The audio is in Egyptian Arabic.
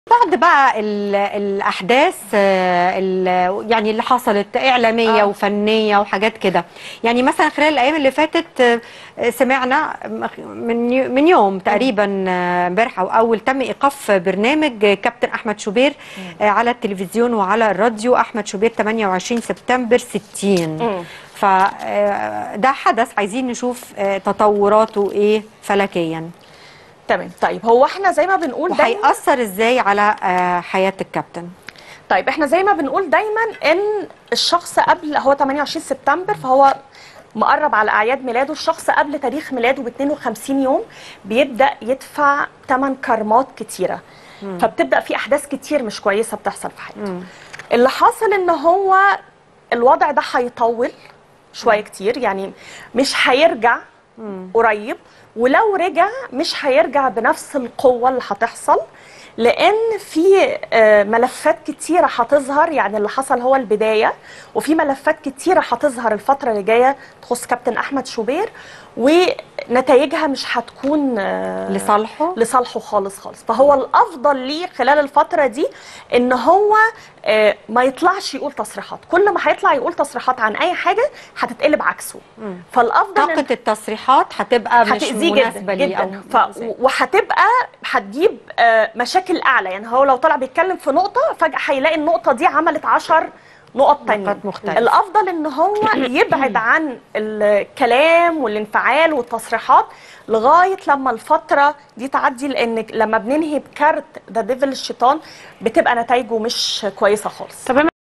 بعد بقى ال- الاحداث آه، ال- يعني اللي حصلت اعلاميه آه. وفنيه وحاجات كده يعني مثلا خلال الايام اللي فاتت آه، سمعنا من يو- من يوم تقريبا آه، امبارح او اول تم ايقاف برنامج كابتن احمد شوبير آه، على التلفزيون وعلى الراديو احمد شوبير 28 سبتمبر 60 مم. فده حدث عايزين نشوف آه، تطوراته ايه فلكيا تمام طيب هو احنا زي ما بنقول دايما وهيأثر ازاي على آه، حياه الكابتن طيب احنا زي ما بنقول دايما ان الشخص قبل هو 28 سبتمبر فهو مقرب على اعياد ميلاده الشخص قبل تاريخ ميلاده ب 52 يوم بيبدا يدفع ثمن كرمات كتيره فبتبدا في احداث كتير مش كويسه بتحصل في حياته اللي حاصل ان هو الوضع ده هيطول شويه كتير يعني مش هيرجع قريب ولو رجع مش هيرجع بنفس القوه اللي هتحصل لان في آه، ملفات كتيره هتظهر يعني اللي حصل هو البدايه وفي ملفات كتيره هتظهر الفتره اللي جايه تخص كابتن احمد شوبير ونتائجها مش هتكون آه، لصالحه لصالحه خالص خالص فهو الافضل ليه خلال الفتره دي ان هو آه، ما يطلعش يقول تصريحات كل ما هيطلع يقول تصريحات عن اي حاجه هتتقلب عكسه فالافضل طاقة إن- التصريحات هتبقى مش هتأذيه مناسبة جدا ليه أو جدا ف... وهتبقى هتجيب آه، مشاكل اعلى يعني هو لو طلع بيتكلم في نقطه فجاه هيلاقي النقطه دي عملت 10 نقط تانية نقاط مختلفة. الافضل ان هو يبعد عن الكلام والانفعال والتصريحات لغايه لما الفتره دي تعدي لان لما بننهي بكارت ذا ديفل الشيطان بتبقى نتائجه مش كويسه خالص طب